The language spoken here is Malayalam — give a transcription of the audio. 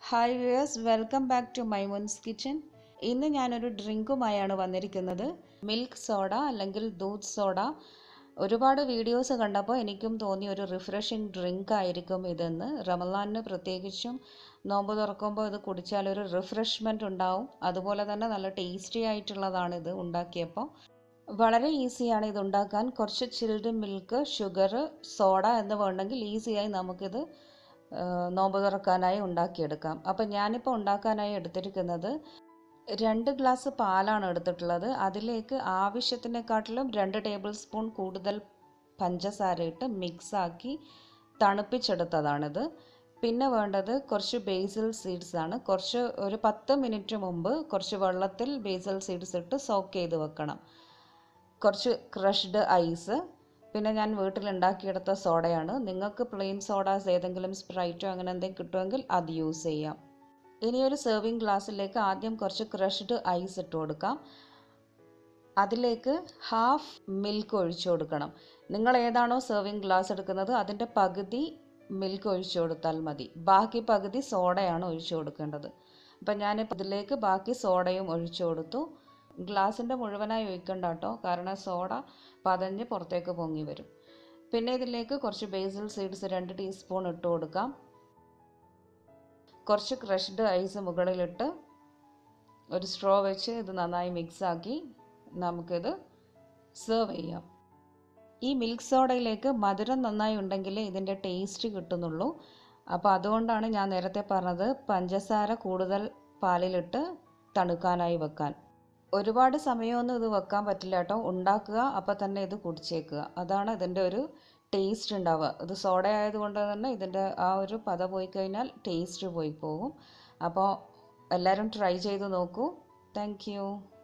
hi viewers welcome back to Maimoon's kitchen ഇന്ന് ഞാനൊരു ഡ്രിങ്കുമായാണ് വന്നിരിക്കുന്നത് മിൽക്ക് സോഡ അല്ലെങ്കിൽ ദൂത് സോഡ ഒരുപാട് വീഡിയോസ് കണ്ടപ്പോൾ എനിക്കും തോന്നി ഒരു റിഫ്രഷിങ് ഡ്രിങ്ക് ആയിരിക്കും ഇതെന്ന് റമലാനിന് പ്രത്യേകിച്ചും നോമ്പ് തുറക്കുമ്പോൾ ഇത് കുടിച്ചാൽ ഒരു റിഫ്രഷ്മെൻറ്റ് ഉണ്ടാവും അതുപോലെ തന്നെ നല്ല ടേസ്റ്റി ആയിട്ടുള്ളതാണ് ഇത് ഉണ്ടാക്കിയപ്പോൾ വളരെ ഈസിയാണ് ഇത് ഉണ്ടാക്കാൻ കുറച്ച് ചിൽഡ് മിൽക്ക് ഷുഗർ സോഡ എന്നിവ ഉണ്ടെങ്കിൽ ഈസിയായി നമുക്കിത് നോമ്പ് തുറക്കാനായി ഉണ്ടാക്കിയെടുക്കാം അപ്പം ഞാനിപ്പോൾ ഉണ്ടാക്കാനായി എടുത്തിരിക്കുന്നത് രണ്ട് ഗ്ലാസ് പാലാണ് എടുത്തിട്ടുള്ളത് അതിലേക്ക് ആവശ്യത്തിനെക്കാട്ടിലും രണ്ട് ടേബിൾ സ്പൂൺ കൂടുതൽ പഞ്ചസാര ഇട്ട് മിക്സാക്കി തണുപ്പിച്ചെടുത്തതാണിത് പിന്നെ വേണ്ടത് കുറച്ച് ബേസിൽ സീഡ്സ് ആണ് കുറച്ച് ഒരു പത്ത് മിനിറ്റ് മുമ്പ് കുറച്ച് വെള്ളത്തിൽ ബേസിൽ സീഡ്സ് ഇട്ട് സോക്ക് ചെയ്ത് വെക്കണം കുറച്ച് ക്രഷ്ഡ് ഐസ് പിന്നെ ഞാൻ വീട്ടിൽ ഉണ്ടാക്കിയെടുത്ത സോഡയാണ് നിങ്ങൾക്ക് പ്ലെയിൻ സോഡാസ് ഏതെങ്കിലും സ്പ്രൈറ്റോ അങ്ങനെ എന്തെങ്കിലും കിട്ടുമെങ്കിൽ അത് യൂസ് ചെയ്യാം ഇനി ഒരു സെർവിങ് ഗ്ലാസ്സിലേക്ക് ആദ്യം കുറച്ച് ക്രഷ്ഡ് ഐസ് ഇട്ട് കൊടുക്കാം അതിലേക്ക് ഹാഫ് മിൽക്ക് ഒഴിച്ചു കൊടുക്കണം നിങ്ങൾ ഏതാണോ സെർവിങ് ഗ്ലാസ് എടുക്കുന്നത് അതിൻ്റെ പകുതി മിൽക്ക് ഒഴിച്ചു കൊടുത്താൽ മതി ബാക്കി പകുതി സോഡയാണ് ഒഴിച്ചു കൊടുക്കേണ്ടത് അപ്പം ഞാനിപ്പോൾ ഇതിലേക്ക് ബാക്കി സോഡയും ഒഴിച്ചു കൊടുത്തു ഗ്ലാസിൻ്റെ മുഴുവനായി ഒഴിക്കണ്ട കേട്ടോ കാരണം സോഡ പതഞ്ഞ് പുറത്തേക്ക് പൊങ്ങി വരും പിന്നെ ഇതിലേക്ക് കുറച്ച് ബേസിൽ സീഡ്സ് രണ്ട് ടീസ്പൂൺ ഇട്ട് കൊടുക്കാം കുറച്ച് ക്രഷ്ഡ് ഐസ് മുകളിലിട്ട് ഒരു സ്ട്രോ വെച്ച് ഇത് നന്നായി മിക്സാക്കി നമുക്കിത് സെർവ് ചെയ്യാം ഈ മിൽക്ക് സോഡയിലേക്ക് മധുരം നന്നായി ഉണ്ടെങ്കിലേ ഇതിൻ്റെ ടേസ്റ്റ് കിട്ടുന്നുള്ളൂ അപ്പോൾ അതുകൊണ്ടാണ് ഞാൻ നേരത്തെ പറഞ്ഞത് പഞ്ചസാര കൂടുതൽ പാലിലിട്ട് തണുക്കാനായി വെക്കാൻ ഒരുപാട് സമയമൊന്നും ഇത് വെക്കാൻ പറ്റില്ല കേട്ടോ ഉണ്ടാക്കുക അപ്പോൾ തന്നെ ഇത് കുടിച്ചേക്കുക അതാണ് ഇതിൻ്റെ ഒരു ടേസ്റ്റ് ഉണ്ടാവുക ഇത് സോഡ ആയതുകൊണ്ട് തന്നെ ഇതിൻ്റെ ആ ഒരു പത പോയി കഴിഞ്ഞാൽ ടേസ്റ്റ് പോയി പോകും അപ്പോൾ എല്ലാവരും ട്രൈ ചെയ്ത് നോക്കൂ താങ്ക്